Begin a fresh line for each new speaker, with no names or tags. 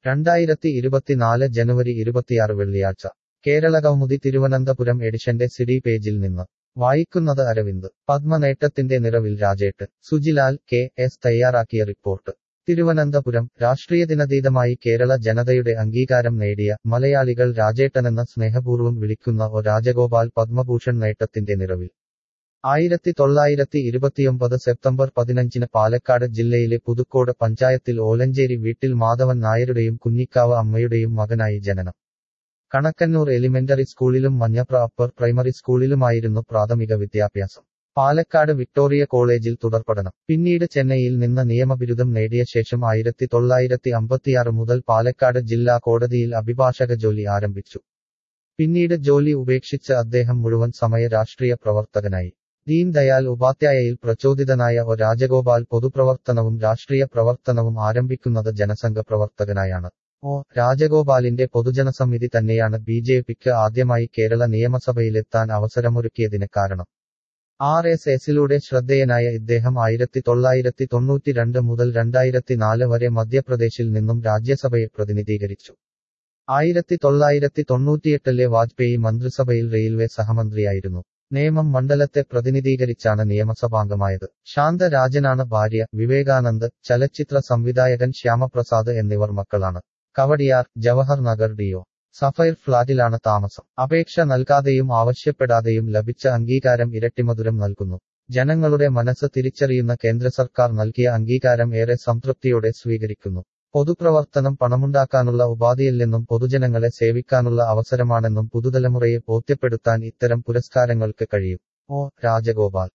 രണ്ടായിരത്തി ഇരുപത്തിനാല് ജനുവരി ഇരുപത്തിയാറ് വെള്ളിയാഴ്ച കേരളകൗമുദി തിരുവനന്തപുരം എഡിഷന്റെ സിഡി പേജിൽ നിന്ന് വായിക്കുന്നത് അരവിന്ദ് പത്മനേട്ടത്തിന്റെ നിറവിൽ രാജേട്ട് സുജിലാൽ കെ എസ് തയ്യാറാക്കിയ റിപ്പോർട്ട് തിരുവനന്തപുരം രാഷ്ട്രീയദിനതീതമായി കേരള ജനതയുടെ അംഗീകാരം നേടിയ മലയാളികൾ രാജേട്ടനെന്ന സ്നേഹപൂർവ്വം വിളിക്കുന്ന ഒ രാജഗോപാൽ പത്മഭൂഷൺ നേട്ടത്തിന്റെ നിറവിൽ ആയിരത്തി തൊള്ളായിരത്തി ഇരുപത്തിയൊമ്പത് സെപ്റ്റംബർ പതിനഞ്ചിന് പാലക്കാട് ജില്ലയിലെ പുതുക്കോട് പഞ്ചായത്തിൽ ഓലഞ്ചേരി വീട്ടിൽ മാധവൻ നായരുടെയും കുഞ്ഞിക്കാവ് അമ്മയുടെയും മകനായി ജനനം കണക്കന്നൂർ എലിമെന്ററി സ്കൂളിലും മഞ്ഞപ്ര അപ്പർ പ്രൈമറി സ്കൂളിലുമായിരുന്നു പ്രാഥമിക വിദ്യാഭ്യാസം പാലക്കാട് വിക്ടോറിയ കോളേജിൽ തുടർപഠനം പിന്നീട് ചെന്നൈയിൽ നിന്ന് നിയമബിരുദം നേടിയ ശേഷം ആയിരത്തി തൊള്ളായിരത്തി അമ്പത്തിയാറ് മുതൽ പാലക്കാട് ജില്ലാ കോടതിയിൽ അഭിഭാഷക ജോലി ആരംഭിച്ചു പിന്നീട് ജോലി ഉപേക്ഷിച്ച് അദ്ദേഹം മുഴുവൻ സമയ രാഷ്ട്രീയ പ്രവർത്തകനായി ദീൻ ദയാൽ ഉപാധ്യായയിൽ പ്രചോദിതനായ ഒ രാജഗോപാൽ പൊതുപ്രവർത്തനവും രാഷ്ട്രീയ പ്രവർത്തനവും ആരംഭിക്കുന്നത് ജനസംഘ പ്രവർത്തകനായാണ് ഒ രാജഗോപാലിന്റെ പൊതുജനസമിതി തന്നെയാണ് ബി ജെ പിക്ക് ആദ്യമായി കേരള നിയമസഭയിലെത്താൻ അവസരമൊരുക്കിയതിന് കാരണം ആർ എസ് എസിലൂടെ ശ്രദ്ധേയനായ ഇദ്ദേഹം ആയിരത്തി തൊള്ളായിരത്തി തൊണ്ണൂറ്റിരണ്ട് മുതൽ രണ്ടായിരത്തി നാല് വരെ മധ്യപ്രദേശിൽ നിന്നും രാജ്യസഭയെ പ്രതിനിധീകരിച്ചു ആയിരത്തി തൊള്ളായിരത്തി തൊണ്ണൂറ്റിയെട്ടിലെ വാജ്പേയി മന്ത്രിസഭയിൽ റെയിൽവേ സഹമന്ത്രിയായിരുന്നു നേമം മണ്ഡലത്തെ പ്രതിനിധീകരിച്ചാണ് നിയമസഭാംഗമായത് ശാന്തരാജനാണ് ഭാര്യ വിവേകാനന്ദ് ചലച്ചിത്ര സംവിധായകൻ ശ്യാമപ്രസാദ് എന്നിവർ മക്കളാണ് കവടിയാർ ജവഹർ നഗർ ഡിഒ സഫൈർ ഫ്ളാറ്റിലാണ് താമസം അപേക്ഷ നൽകാതെയും ആവശ്യപ്പെടാതെയും ലഭിച്ച അംഗീകാരം ഇരട്ടിമധുരം നൽകുന്നു ജനങ്ങളുടെ മനസ്സ് തിരിച്ചറിയുന്ന കേന്ദ്ര സർക്കാർ നൽകിയ അംഗീകാരം ഏറെ സംതൃപ്തിയോടെ സ്വീകരിക്കുന്നു പൊതുപ്രവർത്തനം പണമുണ്ടാക്കാനുള്ള ഉപാധിയില്ലെന്നും പൊതുജനങ്ങളെ സേവിക്കാനുള്ള അവസരമാണെന്നും പുതുതലമുറയെ ബോധ്യപ്പെടുത്താൻ ഇത്തരം പുരസ്കാരങ്ങൾക്ക് കഴിയും ഒ രാജഗോപാൽ